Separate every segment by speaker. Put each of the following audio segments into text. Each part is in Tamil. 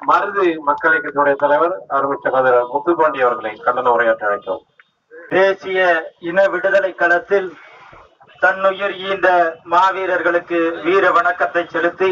Speaker 1: மருது மக்கள் இயக்கத்தினுடைய தலைவர் அருமை சகோதரர் முத்துப்பாண்டி அவர்களை கண்டன உரையாற்ற அழைக்கிறோம்
Speaker 2: தேசிய இன விடுதலை களத்தில் தன்னுயிர் ஈந்த மாவீரர்களுக்கு வீர வணக்கத்தை செலுத்தி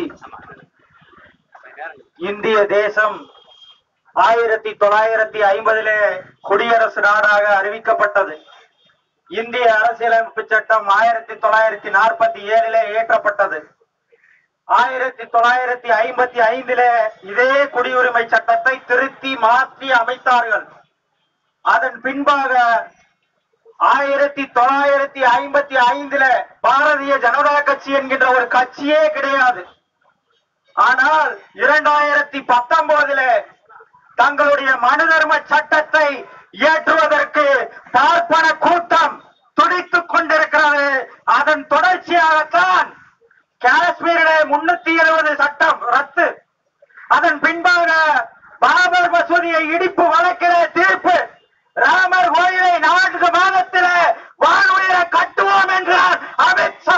Speaker 2: இந்திய தேசம் ஆயிரத்தி தொள்ளாயிரத்தி ஐம்பதிலே குடியரசு நாடாக அறிவிக்கப்பட்டது இந்திய அரசியலமைப்பு சட்டம் ஆயிரத்தி தொள்ளாயிரத்தி நாற்பத்தி ஏழிலே இயற்றப்பட்டது ஆயிரத்தி தொள்ளாயிரத்தி ஐம்பத்தி ஐந்திலே இதே குடியுரிமை சட்டத்தை திருத்தி மாற்றி அமைத்தார்கள் அதன் பின்பாக ஆயிரத்தி தொள்ளாயிரத்தி ஐம்பத்தி ஐந்துல பாரதிய ஜனதா கட்சி என்கின்ற ஒரு கட்சியே கிடையாது ஆனால் இரண்டாயிரத்தி பத்தொன்பதுல தங்களுடைய மனு தர்ம சட்டத்தை இயற்றுவதற்கு பார்ப்பன கூட்டம் துடித்துக் கொண்டிருக்கிறது அதன் தொடர்ச்சியாகத்தான் காஷ்மீரிலே முன்னூத்தி எழுபது சட்டம் ரத்து அதன் பின்பாக பாபர் மசூதியை இடிப்பு வழக்கிலே தீர்ப்பு ராமர் கோயிலை நான்கு மாதத்திலே வானுயர கட்டுவோம் என்றார் அமித்ஷா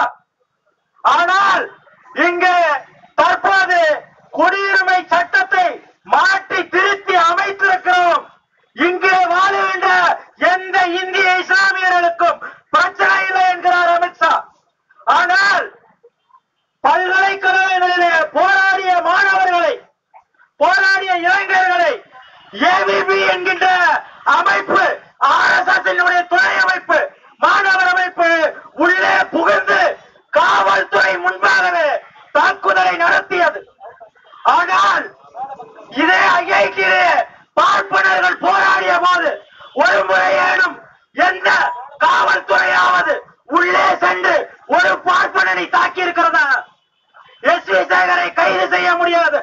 Speaker 2: ஆனால் இங்கு தற்போது குடியுரிமை சட்டத்தை மாற்றி திருத்தி அமைத்திருக்கிறோம் இங்கே வாழுகின்ற எந்த இந்திய இஸ்லாமியர்களுக்கும் பிரச்சனை இல்லை என்கிறார் அமித்ஷா ஆனால் பல்கலைக்கழகங்களிலே போராடிய மாணவர்களை போராடிய இளைஞர்களை ஏபிபி என்கின்ற அமைப்பு ஆர்எஸ்எஸ் துணை அமைப்பு மாணவர் அமைப்பு உள்ளே புகுந்து காவல்துறை முன்பாகவே தாக்குதலை நடத்தியது ஆனால் இதே ஐஐடியிலே பார்ப்பனர்கள் போராடிய போது ஒரு முறையேனும் எந்த காவல்துறையாவது உள்ளே சென்று ஒரு பார்ப்பனனை தாக்கி இருக்கிறதா எஸ் வி சேகரை கைது செய்ய முடியாது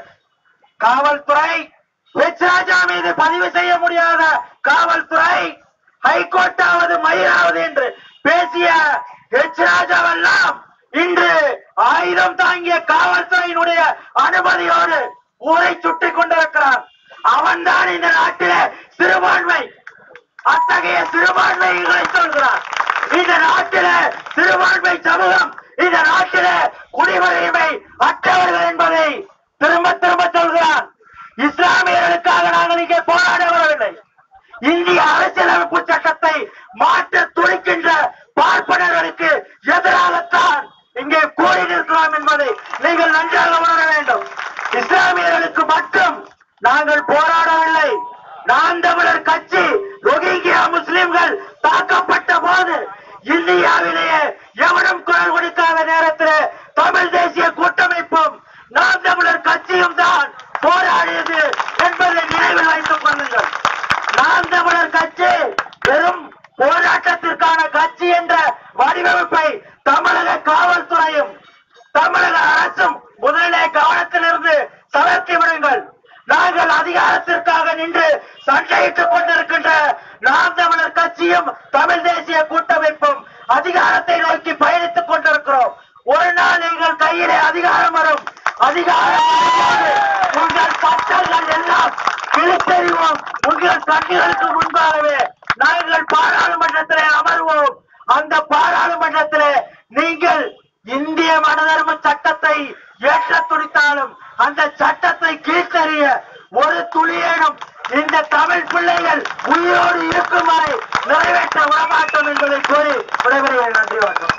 Speaker 2: காவல்துறை எச் ராஜா மீது பதிவு செய்ய முடியாத காவல்துறை ஹைகோர்ட்டாவது மயிலாவது என்று பேசிய எச் ராஜாவெல்லாம் இன்று ஆயுதம் தாங்கிய காவல்துறையினுடைய அனுமதியோடு ஊரை சுட்டிக் கொண்டிருக்கிறான் அவன்தான் இந்த நாட்டிலே சிறுபான்மை அத்தகைய சிறுபான்மைகளை சொல்கிறார் இந்த நாட்டில சிறுபான்மை சமூகம் இந்த நாட்டில குடியுரிமை அற்றவர்கள் என்பதை திரும்ப திரும்ப சொல்கிறார் இஸ்லாமியர்களுக்காக நாங்கள் இங்கே போராட வரவில்லை இந்திய அரசியலமைப்பு சட்டத்தை மாற்ற துடிக்கின்ற பார்ப்பனர்களுக்கு எதிராகத்தான் இங்கே கூடி நிற்கிறோம் என்பதை நீங்கள் நன்றாக உணர வேண்டும் இஸ்லாமியர்களுக்கு மட்டும் நாங்கள் போராடவில்லை நான் தமிழர் கட்சி ரோஹிங்கியா முஸ்லிம்கள் தாக்கப்பட்ட போது இந்தியாவிலேயே எவரும் குரல் கொடுக்காத நேரத்தில் தமிழ் தேசிய கூட்டமைப்பும் நாம் தமிழர் கட்சியும் தான் போராடியது என்பதை நினைவில் வைத்துக் கொள்ளுங்கள் நாம் தமிழர் கட்சி வெறும் போராட்டத்திற்கான கட்சி என்ற வடிவமைப்பை தமிழக காவல்துறையும் தமிழக அரசும் முதலிலே கவனத்திலிருந்து தளர்த்தி விடுங்கள் நாங்கள் அதிகாரத்திற்காக நின்று சண்டையிட்டுக் கொண்டிருக்கின்ற நாம் தமிழர் கட்சியும் தமிழ் தேசிய கூட்டமைப்பும் அதிகாரத்தை நோக்கி பயணித்துக் கொண்டிருக்கிறோம் ஒரு நாள் எங்கள் கையிலே அதிகாரம் வரும் அதிகாரம் வரும்போது உங்கள் சட்டங்கள் எல்லாம் கிழித்தெறிவோம் உங்கள் கண்களுக்கு முன்பாகவே நாங்கள் பாராளுமன்றத்திலே அமர்வோம் அந்த பாராளுமன்றத்திலே நீங்கள் இந்திய மனதர்ம சட்டத்தை ஏற்ற துடித்தாலும் அந்த சட்டத்தை கீழ்த்தறிய ஒரு துளியேனும் இந்த தமிழ் பிள்ளைகள் உயிரோடு இருக்கும் வரை நிறைவேற்ற விடமாட்டோம் என்பதை கூறி விடைபெறுகிறேன் நன்றி வணக்கம்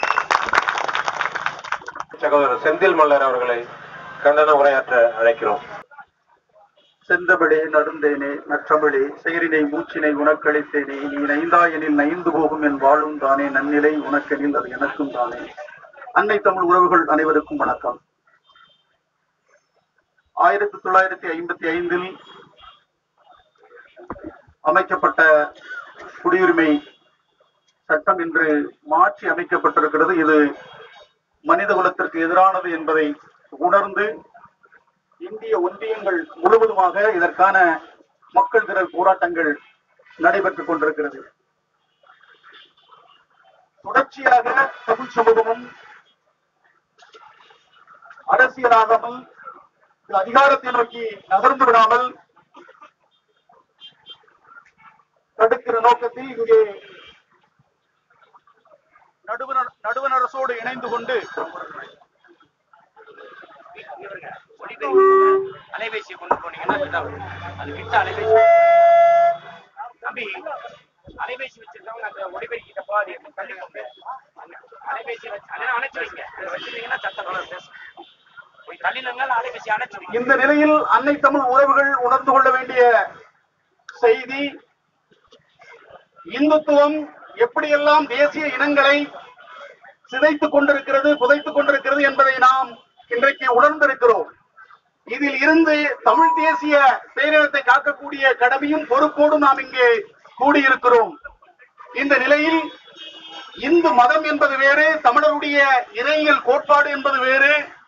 Speaker 1: சகோதரர் செந்தில் மல்லர் அவர்களை கண்டன உரையாற்ற அழைக்கிறோம்
Speaker 3: செந்தமிழே நடுந்தேனே நற்றமிழே செயரினை மூச்சினை உனக்களித்தேனே நீ நைந்தாயனில் நைந்து போகும் என் வாழும் தானே நன்னிலை உனக்கெனில் அது எனக்கும் தானே அன்னை தமிழ் உறவுகள் அனைவருக்கும் வணக்கம் ஆயிரத்தி தொள்ளாயிரத்தி ஐம்பத்தி ஐந்தில் அமைக்கப்பட்ட குடியுரிமை சட்டம் இன்று மாற்றி அமைக்கப்பட்டிருக்கிறது இது மனித குலத்திற்கு எதிரானது என்பதை உணர்ந்து இந்திய ஒன்றியங்கள் முழுவதுமாக இதற்கான மக்கள் திரள் போராட்டங்கள் நடைபெற்றுக் கொண்டிருக்கிறது தொடர்ச்சியாக தமிழ் சமூகமும் அரசியலாகாமல் இது அதிகாரத்தை நோக்கி நகர்ந்து விடாமல் தடுக்கிற நோக்கத்தில் இங்கே நடுவணர் நடுவண் அரசோடு இணைந்து கொண்டு
Speaker 4: அலைபேசியை கொண்டு போனீங்கன்னா ஆகுது அது விட்டு அலைபேசி தம்பி அலைபேசி வச்சிருக்கவங்க அந்த ஒளிபெருக்கிட்ட போகாது தள்ளி கொண்டு அந்த அலைபேசி வச்சு அதெல்லாம் அணைச்சு வைங்க அதை வச்சிருந்தீங்கன்னா சத்தம் வரும் பேசும் போய் தள்ளினங்கால அலைபேசி அணைச்சு வைங்க
Speaker 3: இந்த நிலையில் அன்னை தமிழ் உறவுகள் உணர்ந்து கொள்ள வேண்டிய செய்தி இந்துத்துவம் எப்படியெல்லாம் தேசிய இனங்களை சிதைத்துக் கொண்டிருக்கிறது புதைத்துக் கொண்டிருக்கிறது என்பதை நாம் இன்றைக்கு உணர்ந்திருக்கிறோம் இதில் இருந்து தமிழ் தேசிய பேரினத்தை காக்கக்கூடிய கடமையும் பொறுப்போடும் நாம் இங்கே கூடியிருக்கிறோம் இந்த நிலையில் இந்து மதம் என்பது வேறு தமிழருடைய இறையியல் கோட்பாடு என்பது வேறு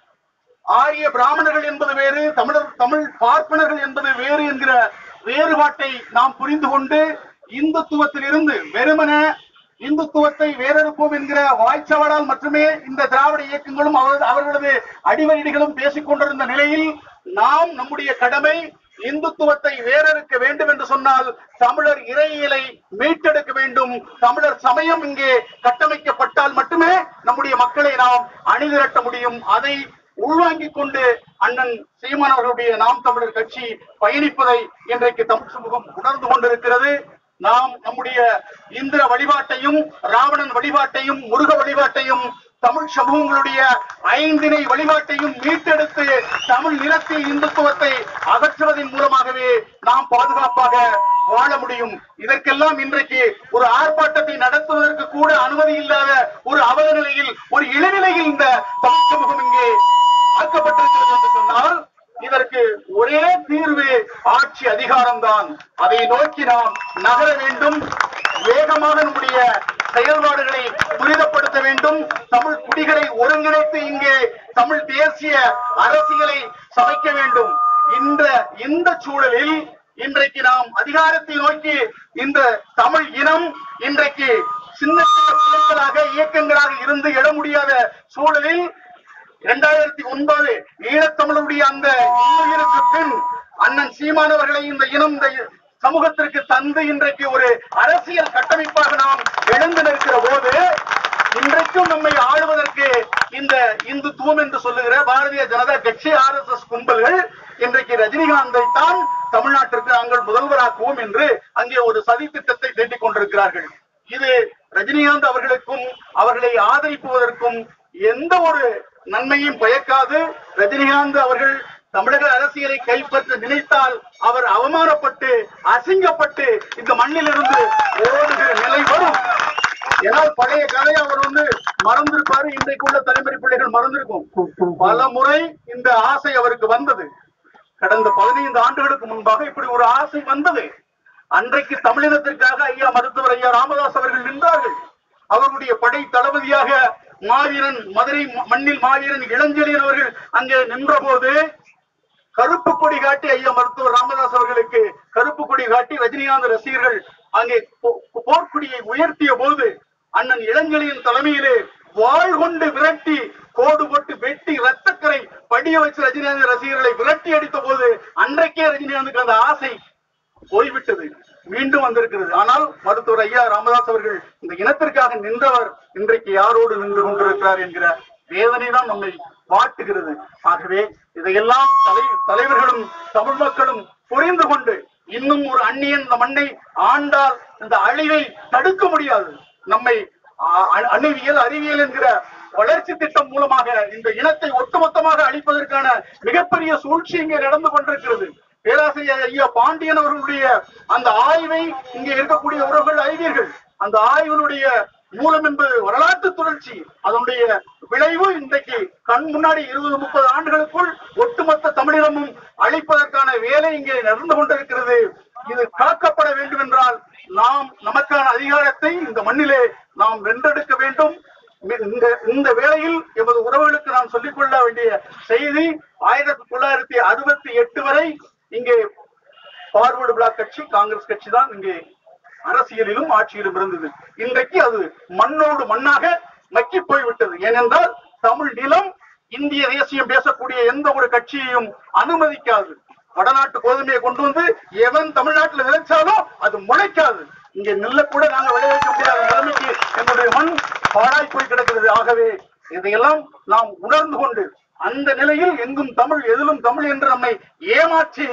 Speaker 3: ஆரிய பிராமணர்கள் என்பது வேறு தமிழர் தமிழ் பார்ப்பனர்கள் என்பது வேறு என்கிற வேறுபாட்டை நாம் புரிந்து கொண்டு இந்துத்துவத்தில் இருந்து வெறுமன இந்துத்துவத்தை வேறறுப்போம் என்கிற வாய்ச்சவடால் மட்டுமே இந்த திராவிட இயக்கங்களும் அவர்- அவர்களது அடிவருடிகளும் பேசிக் கொண்டிருந்த நிலையில் நாம் நம்முடைய கடமை இந்துத்துவத்தை வேறறுக்க வேண்டும் என்று சொன்னால் தமிழர் இறையியலை மீட்டெடுக்க வேண்டும் தமிழர் சமயம் இங்கே கட்டமைக்கப்பட்டால் மட்டுமே நம்முடைய மக்களை நாம் அணிதிரட்ட முடியும் அதை உள்வாங்கிக் கொண்டு அண்ணன் சீமான் அவர்களுடைய நாம் தமிழர் கட்சி பயணிப்பதை இன்றைக்கு தமிழ் சமூகம் உணர்ந்து கொண்டிருக்கிறது நாம் நம்முடைய இந்திர வழிபாட்டையும் ராவணன் வழிபாட்டையும் முருக வழிபாட்டையும் தமிழ் சமூகங்களுடைய ஐந்தினை வழிபாட்டையும் மீட்டெடுத்து தமிழ் நிலத்தில் இந்துத்துவத்தை அகற்றுவதன் மூலமாகவே நாம் பாதுகாப்பாக வாழ முடியும் இதற்கெல்லாம் இன்றைக்கு ஒரு ஆர்ப்பாட்டத்தை நடத்துவதற்கு கூட அனுமதி இல்லாத ஒரு அவல நிலையில் ஒரு இளநிலையில் இந்த தமிழ் சமூகம் இங்கே ஆக்கப்பட்டிருக்கிறது என்று சொன்னால் இதற்கு ஒரே தீர்வு ஆட்சி அதிகாரம்தான் அதை நோக்கி நாம் நகர வேண்டும் வேகமாக நம்முடைய செயல்பாடுகளை துரிதப்படுத்த வேண்டும் தமிழ் குடிகளை ஒருங்கிணைத்து இங்கே தமிழ் தேசிய அரசியலை சமைக்க வேண்டும் இந்த இந்த சூழலில் இன்றைக்கு நாம் அதிகாரத்தை நோக்கி இந்த தமிழ் இனம் இன்றைக்கு சின்ன சின்ன குழுக்களாக இயக்கங்களாக இருந்து எழ முடியாத சூழலில் இரண்டாயிரத்தி ஒன்பது ஈழத்தமிழருடைய அந்த இன்னுயிருக்கு பின் அண்ணன் சீமானவர்களை இந்த இனம் இந்த சமூகத்திற்கு தந்து இன்றைக்கு ஒரு அரசியல் கட்டமைப்பாக நாம் எழுந்து நிற்கிற போது இன்றைக்கும் நம்மை ஆளுவதற்கு இந்த இந்துத்துவம் என்று சொல்லுகிற பாரதிய ஜனதா கட்சி ஆர் எஸ் எஸ் கும்பல்கள் இன்றைக்கு ரஜினிகாந்தை தான் தமிழ்நாட்டிற்கு நாங்கள் முதல்வராக்குவோம் என்று அங்கே ஒரு சதி திட்டத்தை தேடிக் கொண்டிருக்கிறார்கள் இது ரஜினிகாந்த் அவர்களுக்கும் அவர்களை ஆதரிப்பதற்கும் எந்த ஒரு நன்மையும் பயக்காது ரஜினிகாந்த் அவர்கள் தமிழக அரசியலை கைப்பற்ற நினைத்தால் அவர் அவமானப்பட்டு அசிங்கப்பட்டு இந்த மண்ணிலிருந்து ஓடுகிற நிலை வரும் ஏனால் பழைய கதையை அவர் வந்து மறந்திருப்பாரு இன்றைக்கு உள்ள தலைமுறை பிள்ளைகள் மறந்திருக்கும் பல முறை இந்த ஆசை அவருக்கு வந்தது கடந்த பதினைந்து ஆண்டுகளுக்கு முன்பாக இப்படி ஒரு ஆசை வந்தது அன்றைக்கு தமிழினத்திற்காக ஐயா மருத்துவர் ஐயா ராமதாஸ் அவர்கள் நின்றார்கள் அவர்களுடைய படை தளபதியாக மாவீரன் மதுரை ம- மண்ணில் மாவீரன் இளஞ்செழியன் அவர்கள் அங்கே நின்றபோது கருப்பு கொடி காட்டி ஐயா மருத்துவர் ராமதாஸ் அவர்களுக்கு கருப்பு கொடி காட்டி ரஜினிகாந்த் ரசிகர்கள் அங்கே போ- போர்க்கொடியை உயர்த்திய போது அண்ணன் இளஞ்செழியன் தலைமையிலே வாழ் கொண்டு விரட்டி கோடு போட்டு வெட்டி ரத்தக்கரை படிய வச்சு ரஜினிகாந்த் ரசிகர்களை விரட்டி அடித்த போது அன்றைக்கே ரஜினிகாந்துக்கு அந்த ஆசை போய்விட்டது மீண்டும் வந்திருக்கிறது ஆனால் மருத்துவர் ஐயா ராமதாஸ் அவர்கள் இந்த இனத்திற்காக நின்றவர் இன்றைக்கு யாரோடு நின்று கொண்டிருக்கிறார் என்கிற வேதனை தான் நம்மை வாட்டுகிறது ஆகவே இதையெல்லாம் தலை தலைவர்களும் தமிழ் மக்களும் புரிந்து கொண்டு இன்னும் ஒரு அந்நியன் இந்த மண்ணை ஆண்டால் இந்த அழிவை தடுக்க முடியாது நம்மை அ- அ- அணுவியல் அறிவியல் என்கிற வளர்ச்சி திட்டம் மூலமாக இந்த இனத்தை ஒட்டுமொத்தமாக அழிப்பதற்கான மிகப்பெரிய சூழ்ச்சி இங்கே நடந்து கொண்டிருக்கிறது பேராசிரியர் ஐயா பாண்டியன் அவர்களுடைய அந்த ஆய்வை இங்கே இருக்கக்கூடிய உறவுகள் அறிவீர்கள் அந்த ஆய்வினுடைய மூலம் என்பது வரலாற்று தொடர்ச்சி அதனுடைய விளைவு இன்றைக்கு கண் முன்னாடி இருபது முப்பது ஆண்டுகளுக்குள் ஒட்டுமொத்த தமிழினமும் அழிப்பதற்கான வேலை இங்கே நடந்து கொண்டிருக்கிறது இது காக்கப்பட வேண்டும் என்றால் நாம் நமக்கான அதிகாரத்தை இந்த மண்ணிலே நாம் வென்றெடுக்க வேண்டும் இந்த இந்த வேளையில் எமது உறவுகளுக்கு நாம் சொல்லிக் கொள்ள வேண்டிய செய்தி ஆயிரத்தி தொள்ளாயிரத்தி அறுபத்தி எட்டு வரை இங்கே பார்வர்டு பிளாக் கட்சி காங்கிரஸ் கட்சி தான் இங்கே அரசியலிலும் ஆட்சியிலும் இருந்தது இன்றைக்கு அது மண்ணோடு மண்ணாக மக்கி போய்விட்டது ஏனென்றால் தமிழ் நிலம் இந்திய தேசியம் பேசக்கூடிய எந்த ஒரு கட்சியையும் அனுமதிக்காது வடநாட்டு கோதுமையை கொண்டு வந்து எவன் தமிழ்நாட்டுல விளைச்சாலும் அது முளைக்காது இங்க நெல்ல கூட நாங்க விளைவிக்க முடியாத நிலைமைக்கு எங்களுடைய மண் பாழாய் போய் கிடக்கிறது ஆகவே இதையெல்லாம் நாம் உணர்ந்து கொண்டு அந்த நிலையில் எங்கும் தமிழ் எதிலும் தமிழ் என்று நம்மை ஏமாற்றி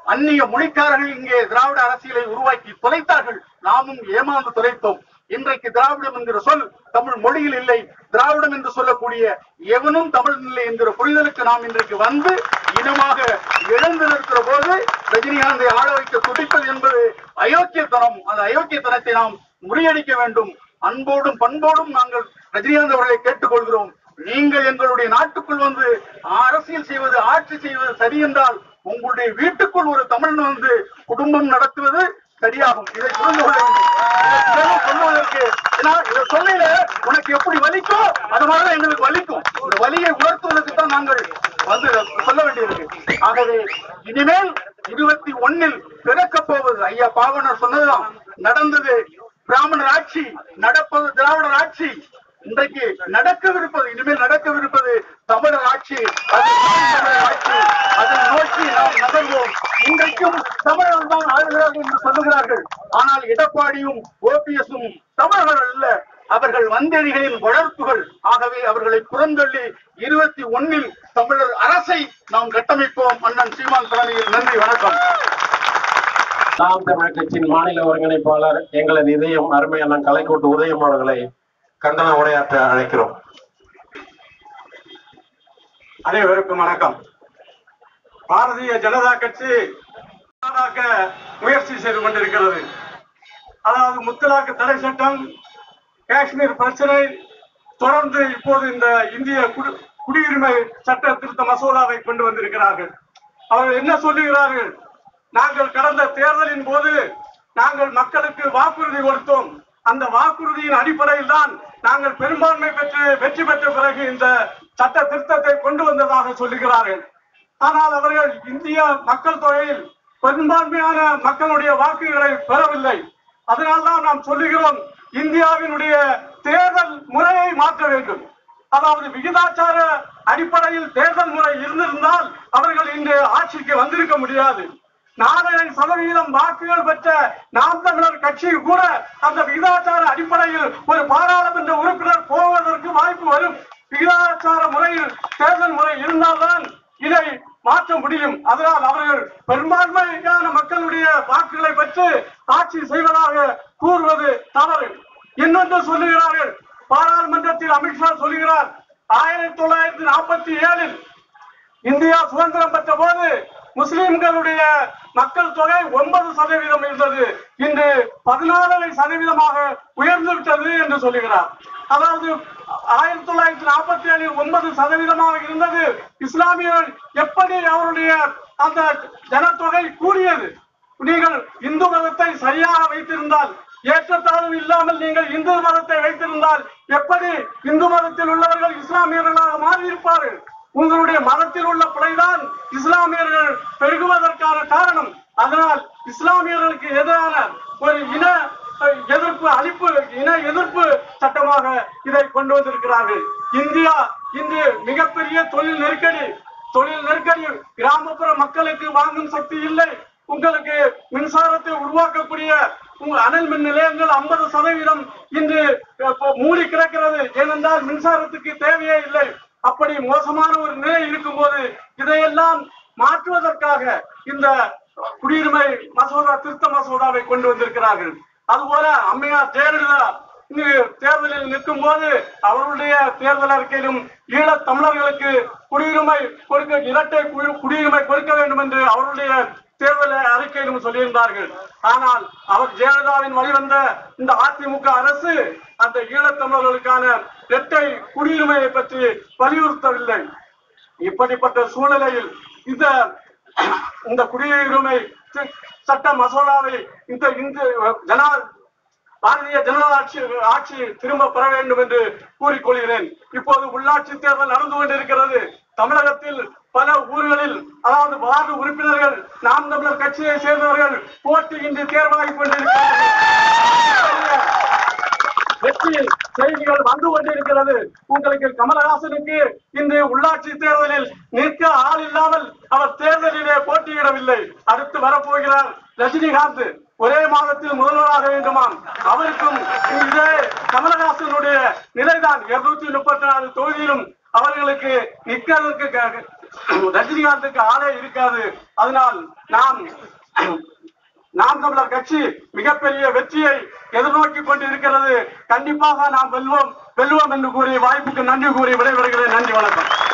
Speaker 3: அந்நிய மொழிக்காரர்கள் இங்கே திராவிட அரசியலை உருவாக்கி தொலைத்தார்கள் நாமும் ஏமாந்து தொலைத்தோம் இன்றைக்கு திராவிடம் என்கிற சொல் தமிழ் மொழியில் இல்லை திராவிடம் என்று சொல்லக்கூடிய எவனும் தமிழ் இல்லை என்கிற புரிதலுக்கு நாம் இன்றைக்கு வந்து இனமாக இழந்து நிற்கிற போது ரஜினிகாந்தை ஆள வைக்க துடிப்பது என்பது அயோக்கியத்தனம் அந்த அயோக்கியத்தனத்தை நாம் முறியடிக்க வேண்டும் அன்போடும் பண்போடும் நாங்கள் ரஜினிகாந்த் அவர்களை கேட்டுக்கொள்கிறோம் நீங்கள் எங்களுடைய நாட்டுக்குள் வந்து அரசியல் செய்வது ஆட்சி செய்வது சரி என்றால் உங்களுடைய வீட்டுக்குள் ஒரு தமிழன் வந்து குடும்பம் நடத்துவது சரியாகும் இதை புரிந்து கொள்ள வேண்டும் இதை பிறகு சொல்லுவதற்கு ஏன்னா இதை சொல்லல உனக்கு எப்படி வலிக்கும் அது மாதிரிதான் எங்களுக்கு வலிக்கும் இந்த வலியை உணர்த்துவதற்கு தான் நாங்கள் வந்து சொல்ல வேண்டியிருக்கு ஆகவே இனிமேல் இருபத்தி ஒன்னில் பிறக்கப் போவது ஐயா பாவனர் சொன்னதுதான் நடந்தது பிராமணர் ஆட்சி நடப்பது திராவிடர் ஆட்சி இன்றைக்கு நடக்கவிருப்பது இனிமேல் நடக்கவிருப்பது தமிழர் ஆட்சி அது தமிழர் ஆட்சி அதை நோக்கி நாம் நகர்வோம் இன்றைக்கும் தமிழர்கள் தான் ஆளுகிறார்கள் என்று சொல்லுகிறார்கள் ஆனால் எடப்பாடியும் ஓபிஎஸும் தமிழர்கள் அல்ல அவர்கள் வந்தேரிகளின் வளர்ப்புகள் ஆகவே அவர்களை புறந்தள்ளி இருபத்தி ஒன்னில் தமிழர் அரசை நாம் கட்டமைப்போம் அண்ணன் சீமான் தலைமையில் நன்றி வணக்கம்
Speaker 1: நாம் தமிழர் கட்சியின் மாநில ஒருங்கிணைப்பாளர் எங்களது இதயம் அருமை அண்ணன் கலைக்கோட்டு உதயம் அவர்களை கண்டன உரையாற்ற அழைக்கிறோம்
Speaker 5: அனைவருக்கும் வணக்கம் பாரதிய ஜனதா கட்சி நாடாக்க முயற்சி செய்து கொண்டிருக்கிறது அதாவது முத்தலாக்கு தடை சட்டம் காஷ்மீர் பிரச்சனை தொடர்ந்து இப்போது இந்த இந்திய குடி- குடியுரிமை சட்ட திருத்த மசோதாவை கொண்டு வந்திருக்கிறார்கள் அவர்கள் என்ன சொல்லுகிறார்கள் நாங்கள் கடந்த தேர்தலின் போது நாங்கள் மக்களுக்கு வாக்குறுதி கொடுத்தோம் அந்த வாக்குறுதியின் அடிப்படையில் தான் நாங்கள் பெரும்பான்மை பெற்று வெற்றி பெற்ற பிறகு இந்த சட்ட திருத்தத்தை கொண்டு வந்ததாக சொல்லுகிறார்கள் ஆனால் அவர்கள் இந்திய மக்கள் தொகையில் பெரும்பான்மையான மக்களுடைய வாக்குகளை பெறவில்லை அதனால்தான் நாம் சொல்லுகிறோம் இந்தியாவினுடைய தேர்தல் முறையை மாற்ற வேண்டும் அதாவது விகிதாச்சார அடிப்படையில் தேர்தல் முறை இருந்திருந்தால் அவர்கள் இன்று ஆட்சிக்கு வந்திருக்க முடியாது நாலரை சதவீதம் வாக்குகள் பெற்ற நாம் தமிழர் கட்சி கூட அந்த விகிதாச்சார அடிப்படையில் ஒரு பாராளுமன்ற உறுப்பினர் போவதற்கு வாய்ப்பு வரும் விகிதாச்சார முறையில் தேர்தல் முறை இருந்தால்தான் இதை மாற்ற முடியும் அதனால் அவர்கள் பெரும்பான்மையான மக்களுடைய வாக்குகளை பெற்று ஆட்சி செய்வதாக கூறுவது தவறு இன்னொன்று சொல்லுகிறார்கள் பாராளுமன்றத்தில் அமித்ஷா சொல்லுகிறார் ஆயிரத்தி தொள்ளாயிரத்தி நாற்பத்தி ஏழில் இந்தியா சுதந்திரம் பெற்ற போது முஸ்லிம்களுடைய மக்கள் தொகை ஒன்பது சதவீதம் இருந்தது இன்று பதினாலரை சதவீதமாக உயர்ந்து விட்டது என்று சொல்லுகிறார் அதாவது ஆயிரத்தி தொள்ளாயிரத்தி நாற்பத்தி ஏழில் ஒன்பது சதவீதமாக இருந்தது இஸ்லாமியர்கள் எப்படி அவருடைய அந்த ஜனத்தொகை கூடியது நீங்கள் இந்து மதத்தை சரியாக வைத்திருந்தால் ஏற்றத்தாழ்வு இல்லாமல் நீங்கள் இந்து மதத்தை வைத்திருந்தால் எப்படி இந்து மதத்தில் உள்ளவர்கள் இஸ்லாமியர்களாக மாறியிருப்பார்கள் உங்களுடைய மதத்தில் உள்ள பிழைதான் இஸ்லாமியர்கள் பெருகுவதற்கான காரணம் அதனால் இஸ்லாமியர்களுக்கு எதிரான ஒரு இன அஹ், எதிர்ப்பு அழிப்பு இன எதிர்ப்பு சட்டமாக இதை கொண்டு வந்திருக்கிறார்கள் இந்தியா இன்று மிகப்பெரிய தொழில் நெருக்கடி தொழில் நெருக்கடி கிராமப்புற மக்களுக்கு வாங்கும் சக்தி இல்லை உங்களுக்கு மின்சாரத்தை உருவாக்கக்கூடிய உங்க அனல் மின் நிலையங்கள் ஐம்பது சதவீதம் இன்று அஹ், மூடி கிடக்கிறது ஏனென்றால் மின்சாரத்துக்கு தேவையே இல்லை அப்படி மோசமான ஒரு நிலை இருக்கும்போது இதையெல்லாம் மாற்றுவதற்காக இந்த குடியுரிமை மசோதா திருத்த மசோதாவை கொண்டு வந்திருக்கிறார்கள் அதுபோல அம்மையார் ஜெயலலிதா இங்கு தேர்தலில் நிற்கும் போது அவர்களுடைய தேர்தல் அறிக்கையிலும் ஈழத் தமிழர்களுக்கு குடியுரிமை கொடுக்க இரட்டை குடி- குடியுரிமை கொடுக்க வேண்டும் என்று அவருடைய தேர்தல் அறிக்கையிலும் சொல்லியிருந்தார்கள் ஆனால் அவர் ஜெயலலிதாவின் வழிவந்த இந்த அதிமுக அரசு அந்த ஈழத்தமிழர்களுக்கான இரட்டை குடியுரிமையை பற்றி வலியுறுத்தவில்லை இப்படிப்பட்ட சூழ்நிலையில் இந்த இந்த குடியுரிமை தி- சட்ட மசோதாவை இந்த இந்து ஜனா பாரதிய ஜனதா ஆட்சி ஆட்சி திரும்ப பெற வேண்டும் என்று கூறிக்கொள்கிறேன் இப்போது உள்ளாட்சி தேர்தல் நடந்து கொண்டிருக்கிறது தமிழகத்தில் பல ஊர்களில் அதாவது வார்டு உறுப்பினர்கள் நாம் தமிழர் கட்சியை சேர்ந்தவர்கள் போட்டியின்றி தேர்வாகிக் கொண்டிருக்கிறார்கள் வெற்றி செய்திகள் வந்து கொண்டிருக்கிறது உங்களுக்கு கமலஹாசனுக்கு இன்று உள்ளாட்சி தேர்தலில் நிற்க ஆள் இல்லாமல் அவர் தேர்தலிலே போட்டியிடவில்லை அடுத்து வரப்போகிறார் ரஜினிகாந்த் ஒரே மாதத்தில் முதல்வராக வேண்டுமாம் அவருக்கும் இதே கமலஹாசனுடைய நிலைதான் இருநூத்தி முப்பத்தி நாலு தொகுதியிலும் அவர்களுக்கு நிற்கிறதுக்கு க- ரஜினிகாந்துக்கு ஆளே இருக்காது அதனால் நாம் நாம் தமிழர் கட்சி மிகப்பெரிய வெற்றியை எதிர்நோக்கி கொண்டு இருக்கிறது கண்டிப்பாக நாம் வெல்வோம் வெல்வோம் என்று கூறி வாய்ப்புக்கு நன்றி கூறி விடைபெறுகிறேன் நன்றி வணக்கம்